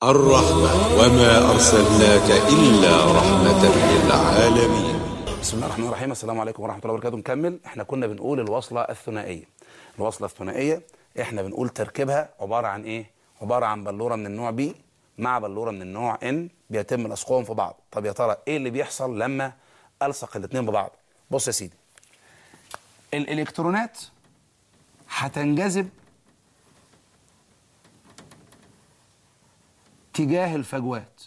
الرحمة وما أرسلناك إلا رحمة للعالمين بسم الله الرحمن الرحيم السلام عليكم ورحمه الله وبركاته نكمل احنا كنا بنقول الوصله الثنائيه الوصله الثنائيه احنا بنقول تركيبها عباره عن ايه عباره عن بلوره من النوع بي مع بلوره من النوع ان بيتم لصقهم في بعض طب يا ترى ايه اللي بيحصل لما الصق الاثنين ببعض بص يا سيدي الالكترونات هتنجذب تجاه الفجوات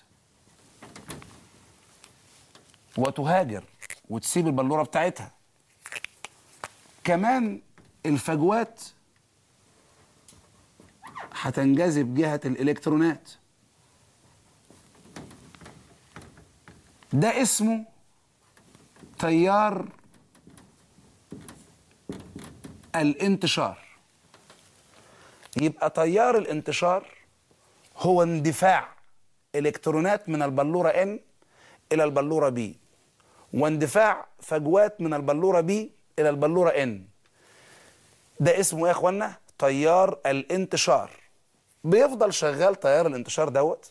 وتهاجر وتسيب البلوره بتاعتها كمان الفجوات هتنجذب جهه الالكترونات ده اسمه تيار الانتشار يبقى تيار الانتشار هو اندفاع الكترونات من البلوره ان الى البلوره بي واندفاع فجوات من البلوره بي الى البلوره ان ده اسمه ايه يا اخوانا تيار الانتشار بيفضل شغال تيار الانتشار دوت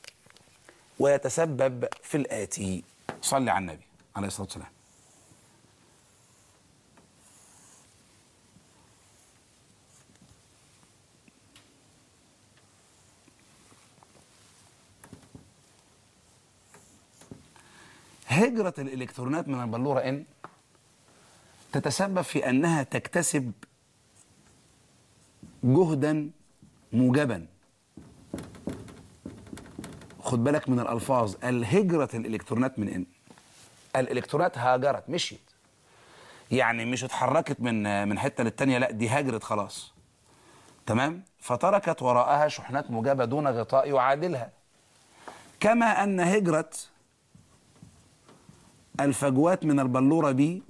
ويتسبب في الاتي صلي على النبي عليه الصلاه والسلام هجرة الإلكترونات من البلورة N تتسبب في أنها تكتسب جهدا موجبا خد بالك من الألفاظ الهجرة الإلكترونات من N الإلكترونات هاجرت مشيت يعني مش اتحركت من من حتة للتانية لا دي هاجرت خلاص تمام فتركت وراءها شحنات موجبة دون غطاء يعادلها كما أن هجرة الفجوات من البلورة بي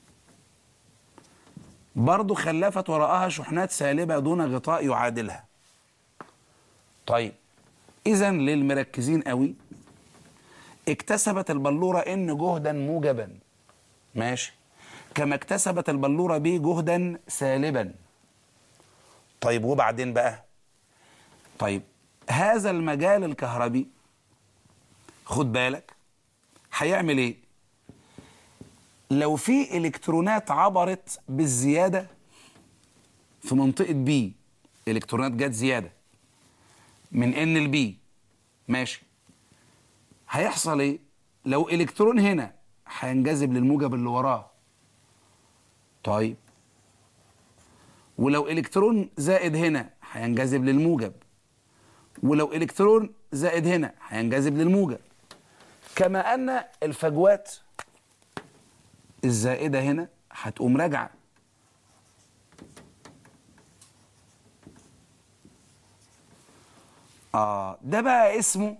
برضو خلفت وراءها شحنات سالبة دون غطاء يعادلها طيب إذا للمركزين قوي اكتسبت البلورة إن جهدا موجبا ماشي كما اكتسبت البلورة بي جهدا سالبا طيب وبعدين بقى طيب هذا المجال الكهربي خد بالك هيعمل ايه لو في الكترونات عبرت بالزياده في منطقه بي الكترونات جت زياده من ان لبي ماشي هيحصل ايه لو الكترون هنا هينجذب للموجب اللي وراه طيب ولو الكترون زائد هنا هينجذب للموجب ولو الكترون زائد هنا هينجذب للموجب كما ان الفجوات الزائده هنا هتقوم راجعه اه ده بقى اسمه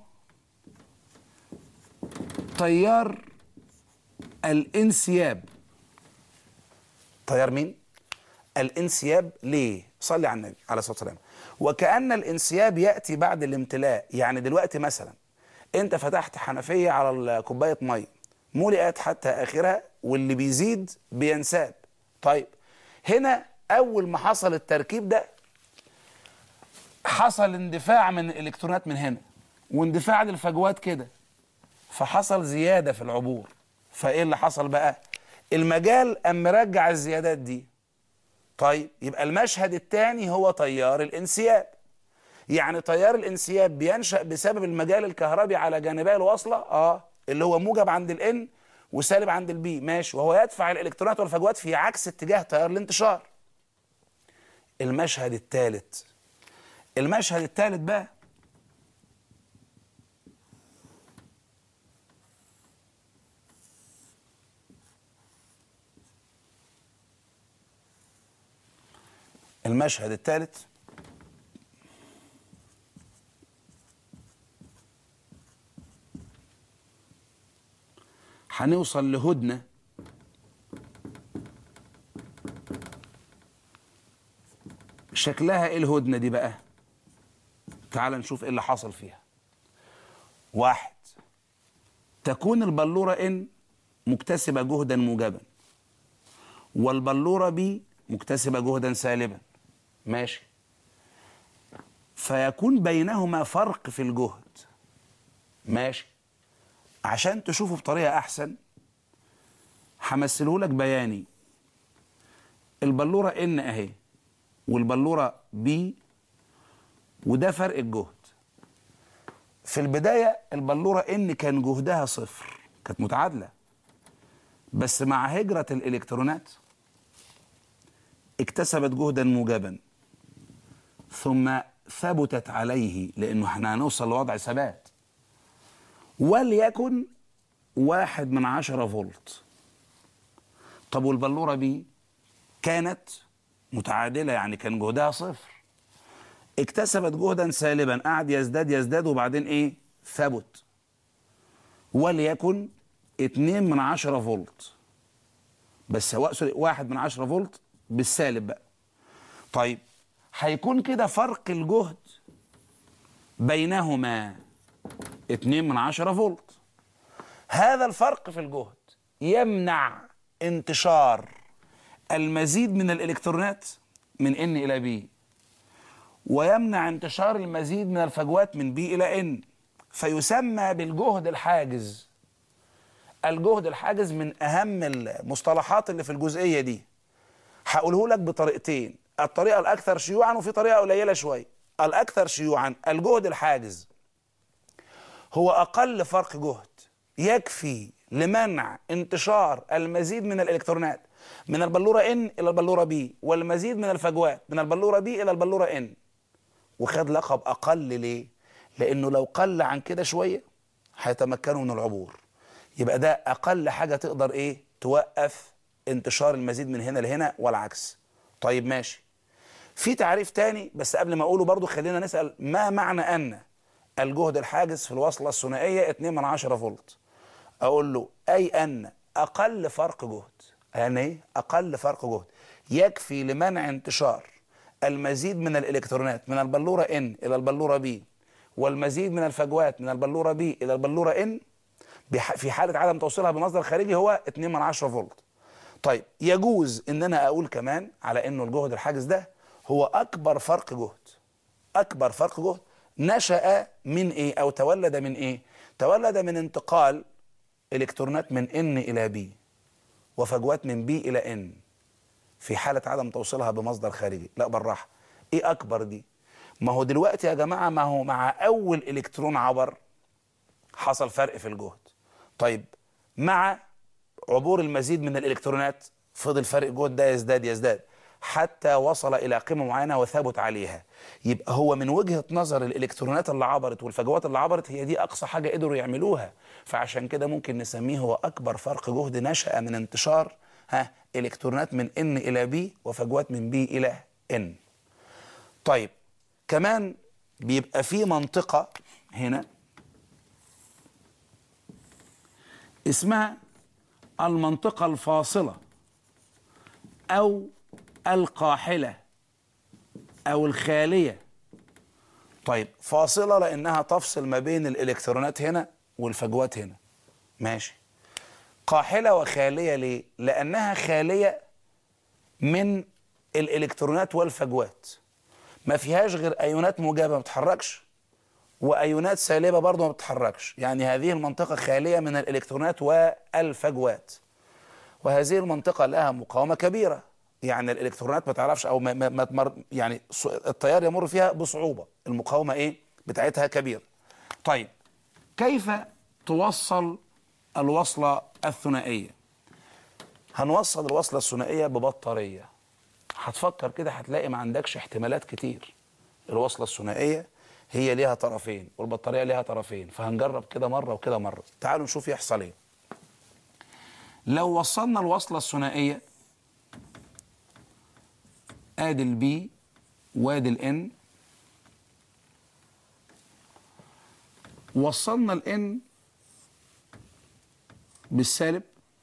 تيار الانسياب تيار مين الانسياب ليه صلي على النبي عليه الصلاه والسلام وكأن الانسياب ياتي بعد الامتلاء يعني دلوقتي مثلا انت فتحت حنفيه على كوبايه ميه ملئت حتى اخرها واللي بيزيد بينساب طيب هنا اول ما حصل التركيب ده حصل اندفاع من الالكترونات من هنا واندفاع للفجوات كده فحصل زياده في العبور فايه اللي حصل بقى المجال قام مرجع الزيادات دي طيب يبقى المشهد الثاني هو تيار الانسياب يعني تيار الانسياب بينشأ بسبب المجال الكهربي على جانبي الوصله اه اللي هو موجب عند الان وسالب عند البي ماشي وهو يدفع الالكترونات والفجوات في عكس اتجاه تيار الانتشار المشهد الثالث المشهد الثالث بقى المشهد الثالث هنوصل لهدنة شكلها ايه الهدنة دي بقى تعال نشوف ايه اللي حصل فيها واحد تكون البلورة ان مكتسبة جهدا موجبا والبلورة بي مكتسبة جهدا سالبا ماشي فيكون بينهما فرق في الجهد ماشي عشان تشوفه بطريقة أحسن همثله لك بياني البلورة ان اهي والبلورة بي وده فرق الجهد في البداية البلورة ان كان جهدها صفر كانت متعادلة بس مع هجرة الإلكترونات اكتسبت جهدا موجبا ثم ثبتت عليه لأنه احنا هنوصل لوضع ثبات وليكن واحد من عشرة فولت طب والبلورة بي كانت متعادلة يعني كان جهدها صفر اكتسبت جهدا سالبا قعد يزداد يزداد وبعدين ايه ثبت وليكن اتنين من عشرة فولت بس سواء سوري واحد من عشرة فولت بالسالب بقى طيب هيكون كده فرق الجهد بينهما اتنين من عشرة فولت هذا الفرق في الجهد يمنع انتشار المزيد من الالكترونات من ان الى بي ويمنع انتشار المزيد من الفجوات من بي الى ان فيسمى بالجهد الحاجز الجهد الحاجز من اهم المصطلحات اللي في الجزئيه دي هقوله لك بطريقتين الطريقه الاكثر شيوعا وفي طريقه قليله شويه الاكثر شيوعا الجهد الحاجز هو اقل فرق جهد يكفي لمنع انتشار المزيد من الالكترونات من البلوره ان الى البلوره بي والمزيد من الفجوات من البلوره بي الى البلوره ان وخد لقب اقل ليه لانه لو قل عن كده شويه هيتمكنوا من العبور يبقى ده اقل حاجه تقدر ايه توقف انتشار المزيد من هنا لهنا والعكس طيب ماشي في تعريف تاني بس قبل ما اقوله برضو خلينا نسال ما معنى ان الجهد الحاجز في الوصله الثنائيه 2 من 10 فولت اقول له اي ان اقل فرق جهد يعني ايه اقل فرق جهد يكفي لمنع انتشار المزيد من الالكترونات من البلوره ان الى البلوره بي والمزيد من الفجوات من البلوره بي الى البلوره ان في حاله عدم توصيلها بمصدر خارجي هو 2 من 10 فولت طيب يجوز ان انا اقول كمان على انه الجهد الحاجز ده هو اكبر فرق جهد اكبر فرق جهد نشأ من ايه او تولد من ايه تولد من انتقال الكترونات من ان الى بي وفجوات من بي الى ان في حالة عدم توصيلها بمصدر خارجي لا بالراحة ايه اكبر دي ما هو دلوقتي يا جماعة ما هو مع اول الكترون عبر حصل فرق في الجهد طيب مع عبور المزيد من الالكترونات فضل فرق الجهد ده يزداد يزداد حتى وصل الى قيمه معينه وثبت عليها يبقى هو من وجهه نظر الالكترونات اللي عبرت والفجوات اللي عبرت هي دي اقصى حاجه قدروا يعملوها فعشان كده ممكن نسميه هو اكبر فرق جهد نشا من انتشار ها الكترونات من ان الى بي وفجوات من بي الى ان طيب كمان بيبقى في منطقه هنا اسمها المنطقه الفاصله او القاحلة أو الخالية طيب فاصلة لأنها تفصل ما بين الإلكترونات هنا والفجوات هنا ماشي قاحلة وخالية ليه؟ لأنها خالية من الإلكترونات والفجوات ما فيهاش غير أيونات موجبة ما بتتحركش وأيونات سالبة برضه ما بتتحركش يعني هذه المنطقة خالية من الإلكترونات والفجوات وهذه المنطقة لها مقاومة كبيرة يعني الالكترونات ما تعرفش او ما, ما, ما تمر يعني التيار يمر فيها بصعوبه المقاومه ايه بتاعتها كبيره طيب كيف توصل الوصله الثنائيه هنوصل الوصله الثنائيه ببطاريه هتفكر كده هتلاقي ما عندكش احتمالات كتير الوصله الثنائيه هي ليها طرفين والبطاريه ليها طرفين فهنجرب كده مره وكده مره تعالوا نشوف يحصل ايه لو وصلنا الوصله الثنائيه ادي البي وادي الان وصلنا الان بالسالب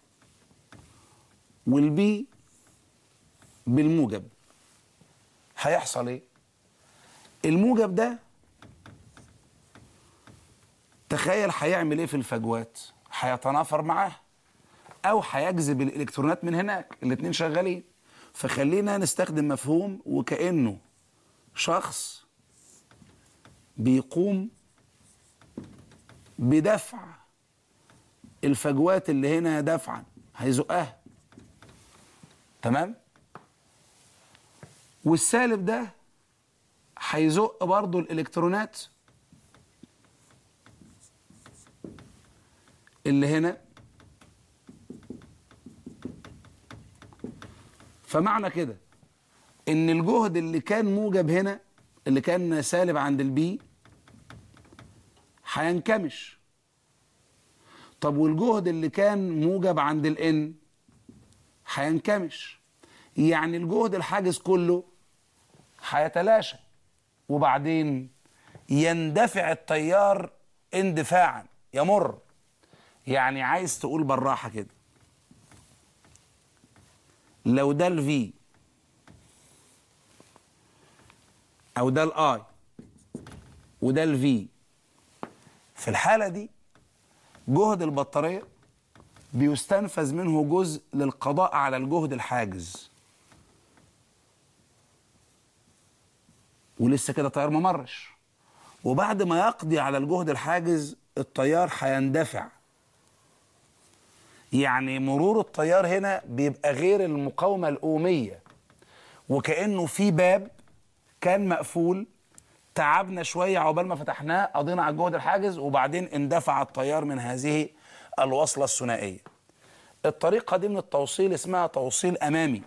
والبي بالموجب هيحصل ايه الموجب ده تخيل هيعمل ايه في الفجوات هيتنافر معاه او هيجذب الالكترونات من هناك الاتنين شغالين فخلينا نستخدم مفهوم وكأنه شخص بيقوم بدفع الفجوات اللي هنا دفعا هيزقها تمام والسالب ده هيزق برضو الالكترونات اللي هنا فمعنى كده ان الجهد اللي كان موجب هنا اللي كان سالب عند البي هينكمش طب والجهد اللي كان موجب عند الان هينكمش يعني الجهد الحاجز كله هيتلاشى وبعدين يندفع التيار اندفاعا يمر يعني عايز تقول بالراحه كده لو ده الفي او ده الاي وده الفي في الحاله دي جهد البطاريه بيستنفذ منه جزء للقضاء على الجهد الحاجز ولسه كده التيار ما مرش وبعد ما يقضي على الجهد الحاجز التيار هيندفع يعني مرور التيار هنا بيبقى غير المقاومة الأومية وكأنه في باب كان مقفول تعبنا شوية عقبال ما فتحناه قضينا على الجهد الحاجز وبعدين اندفع التيار من هذه الوصلة الثنائية الطريقة دي من التوصيل اسمها توصيل أمامي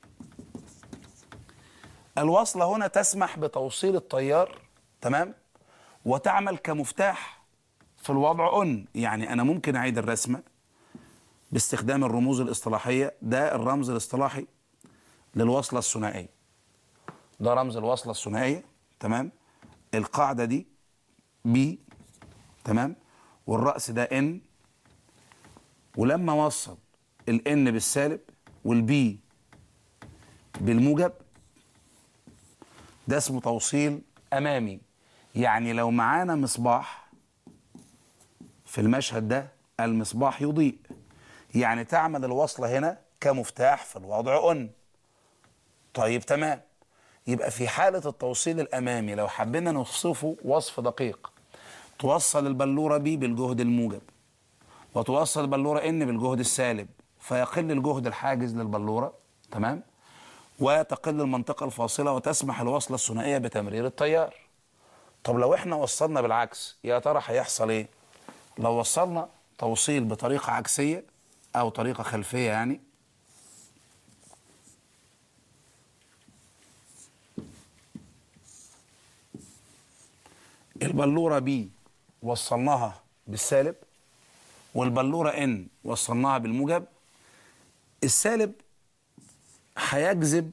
الوصلة هنا تسمح بتوصيل التيار تمام وتعمل كمفتاح في الوضع أون يعني أنا ممكن أعيد الرسمة باستخدام الرموز الاصطلاحية ده الرمز الاصطلاحي للوصلة الثنائية ده رمز الوصلة الثنائية تمام القاعدة دي بي تمام والرأس ده ان ولما وصل الان بالسالب والبي بالموجب ده اسمه توصيل امامي يعني لو معانا مصباح في المشهد ده المصباح يضيء يعني تعمل الوصلة هنا كمفتاح في الوضع اون طيب تمام يبقى في حالة التوصيل الأمامي لو حبينا نوصفه وصف دقيق توصل البلورة بي بالجهد الموجب وتوصل البلورة ان بالجهد السالب فيقل الجهد الحاجز للبلورة تمام وتقل المنطقة الفاصلة وتسمح الوصلة الثنائية بتمرير التيار طب لو احنا وصلنا بالعكس يا ترى هيحصل ايه لو وصلنا توصيل بطريقة عكسية او طريقة خلفية يعني البلورة بي وصلناها بالسالب والبلورة ان وصلناها بالموجب السالب هيجذب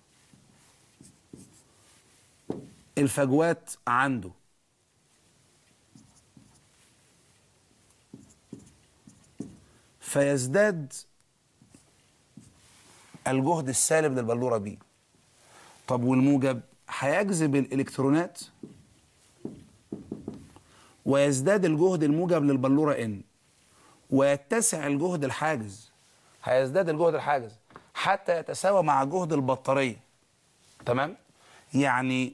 الفجوات عنده فيزداد الجهد السالب للبلورة بي طب والموجب هيجذب الالكترونات ويزداد الجهد الموجب للبلورة ان ويتسع الجهد الحاجز هيزداد الجهد الحاجز حتى يتساوى مع جهد البطارية تمام يعني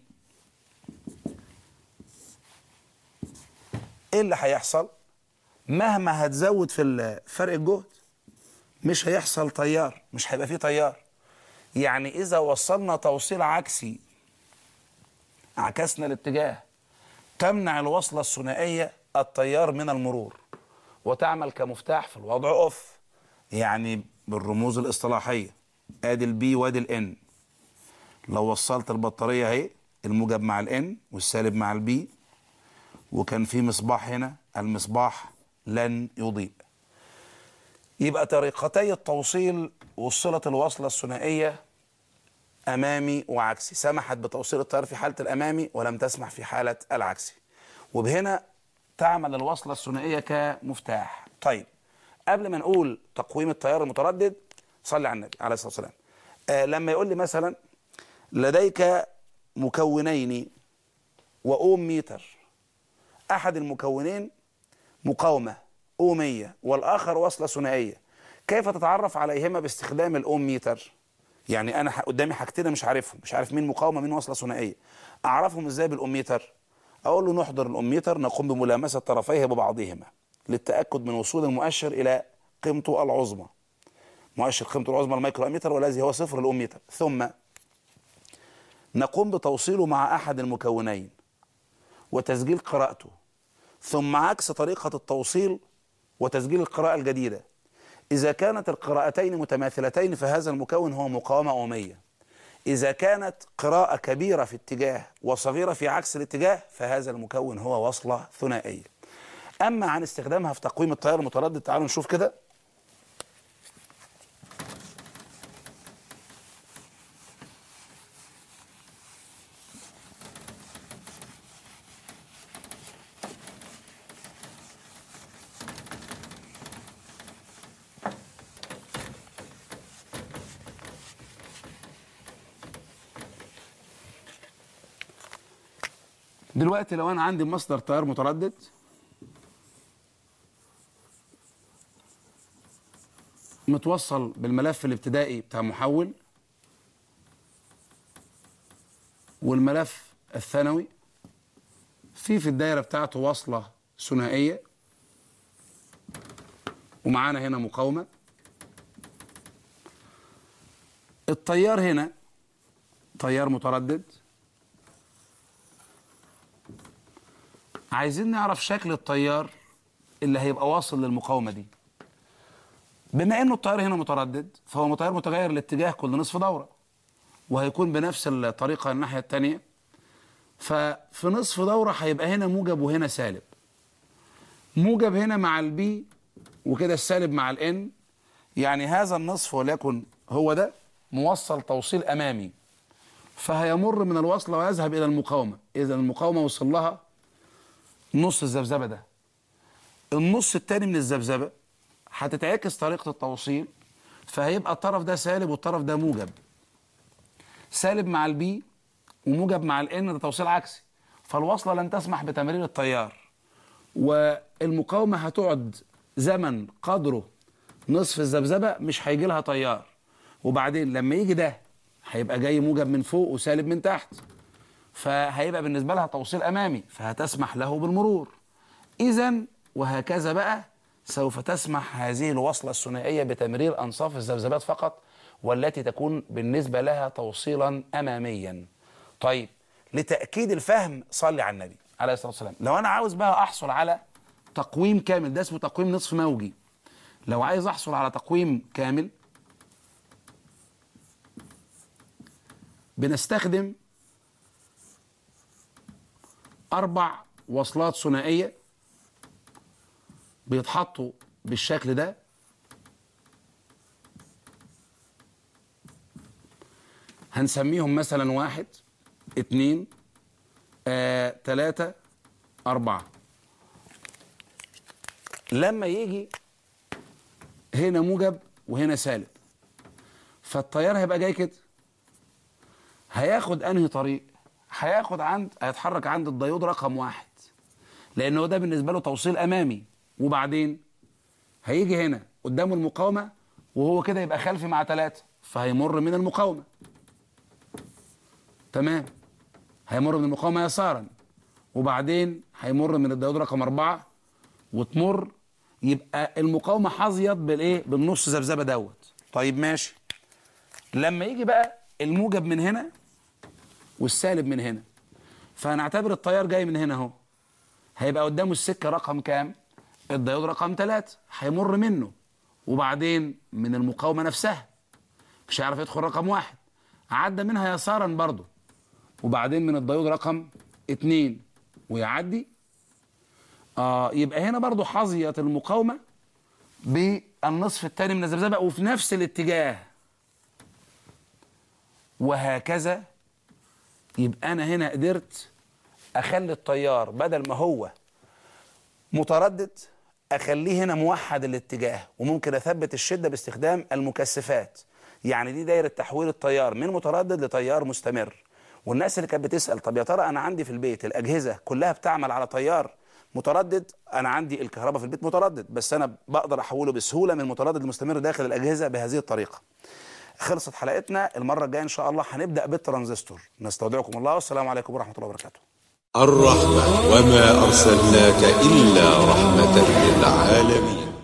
ايه اللي هيحصل مهما هتزود في فرق الجهد مش هيحصل تيار مش هيبقى فيه تيار يعني اذا وصلنا توصيل عكسي عكسنا الاتجاه تمنع الوصلة الثنائية التيار من المرور وتعمل كمفتاح في الوضع اوف يعني بالرموز الاصطلاحية ادي البي وادي الان لو وصلت البطارية اهي الموجب مع الان والسالب مع البي وكان في مصباح هنا المصباح لن يضيء يبقى طريقتي التوصيل وصلت الوصلة الثنائية أمامي وعكسي سمحت بتوصيل التيار في حالة الأمامي ولم تسمح في حالة العكسي وبهنا تعمل الوصلة الثنائية كمفتاح طيب قبل ما نقول تقويم التيار المتردد صلي على النبي عليه الصلاة والسلام آه لما يقول لي مثلا لديك مكونين وأوم ميتر أحد المكونين مقاومة أومية والآخر وصلة ثنائية كيف تتعرف عليهما باستخدام الأوم ميتر يعني أنا قدامي حاجتين مش عارفهم مش عارف مين مقاومة مين وصلة ثنائية أعرفهم إزاي بالأوم ميتر اقول له نحضر الاميتر نقوم بملامسه طرفيه ببعضهما للتاكد من وصول المؤشر الى قيمته العظمى مؤشر قيمته العظمى المايكرو اميتر والذي هو صفر الاميتر ثم نقوم بتوصيله مع احد المكونين وتسجيل قراءته ثم عكس طريقه التوصيل وتسجيل القراءه الجديده اذا كانت القراءتين متماثلتين فهذا المكون هو مقاومه اميه إذا كانت قراءة كبيرة في اتجاه وصغيرة في عكس الاتجاه فهذا المكون هو وصلة ثنائية أما عن استخدامها في تقويم التيار المتردد تعالوا نشوف كده دلوقتي لو أنا عندي مصدر تيار متردد متوصل بالملف الابتدائي بتاع محول والملف الثانوي في في الدايرة بتاعته وصلة ثنائية ومعانا هنا مقاومة التيار هنا تيار متردد عايزين نعرف شكل التيار اللي هيبقى واصل للمقاومة دي بما انه التيار هنا متردد فهو متيار متغير الاتجاه كل نصف دورة وهيكون بنفس الطريقة الناحية التانية ففي نصف دورة هيبقى هنا موجب وهنا سالب موجب هنا مع البي وكده السالب مع الان يعني هذا النصف وليكن هو ده موصل توصيل امامي فهيمر من الوصلة ويذهب الى المقاومة اذا المقاومة وصل لها نص الذبذبه ده النص التاني من الذبذبه هتتعكس طريقه التوصيل فهيبقى الطرف ده سالب والطرف ده موجب سالب مع البي وموجب مع الان ده توصيل عكسي فالوصله لن تسمح بتمرير التيار والمقاومه هتقعد زمن قدره نصف الذبذبه مش هيجي لها تيار وبعدين لما يجي ده هيبقى جاي موجب من فوق وسالب من تحت فهيبقى بالنسبة لها توصيل أمامي فهتسمح له بالمرور إذا وهكذا بقى سوف تسمح هذه الوصلة الثنائية بتمرير أنصاف الذبذبات فقط والتي تكون بالنسبة لها توصيلا أماميا طيب لتأكيد الفهم صلي على النبي عليه الصلاة والسلام لو أنا عاوز بقى أحصل على تقويم كامل ده اسمه تقويم نصف موجي لو عايز أحصل على تقويم كامل بنستخدم أربع وصلات ثنائية بيتحطوا بالشكل ده هنسميهم مثلا واحد اتنين آه، تلاتة أربعة لما يجي هنا موجب وهنا سالب فالتيار هيبقى جاي كده هياخد انهي طريق هياخد عند هيتحرك عند الديود رقم واحد لانه ده بالنسبه له توصيل امامي وبعدين هيجي هنا قدامه المقاومه وهو كده يبقى خلفي مع ثلاثه فهيمر من المقاومه تمام هيمر من المقاومه يسارا وبعدين هيمر من الديود رقم أربعة وتمر يبقى المقاومة حظيت بالإيه؟ بالنص ذبذبة دوت طيب ماشي لما يجي بقى الموجب من هنا والسالب من هنا فهنعتبر التيار جاي من هنا اهو هيبقى قدامه السكة رقم كام؟ الديود رقم ثلاثة هيمر منه وبعدين من المقاومة نفسها مش هيعرف يدخل رقم واحد عدى منها يسارا برضه وبعدين من الديود رقم اتنين ويعدي آه يبقى هنا برضو حظيت المقاومة بالنصف الثاني من الذبذبة وفي نفس الاتجاه وهكذا يبقى أنا هنا قدرت أخلي التيار بدل ما هو متردد أخليه هنا موحد الاتجاه وممكن أثبت الشدة باستخدام المكثفات يعني دي دايرة تحويل التيار من متردد لتيار مستمر والناس اللي كانت بتسأل طب يا ترى أنا عندي في البيت الأجهزة كلها بتعمل على تيار متردد انا عندي الكهرباء في البيت متردد بس انا بقدر احوله بسهوله من متردد لمستمر داخل الاجهزه بهذه الطريقه خلصت حلقتنا المره الجايه ان شاء الله هنبدا بالترانزستور نستودعكم الله والسلام عليكم ورحمه الله وبركاته الرحمة وما أرسلناك إلا رحمة للعالمين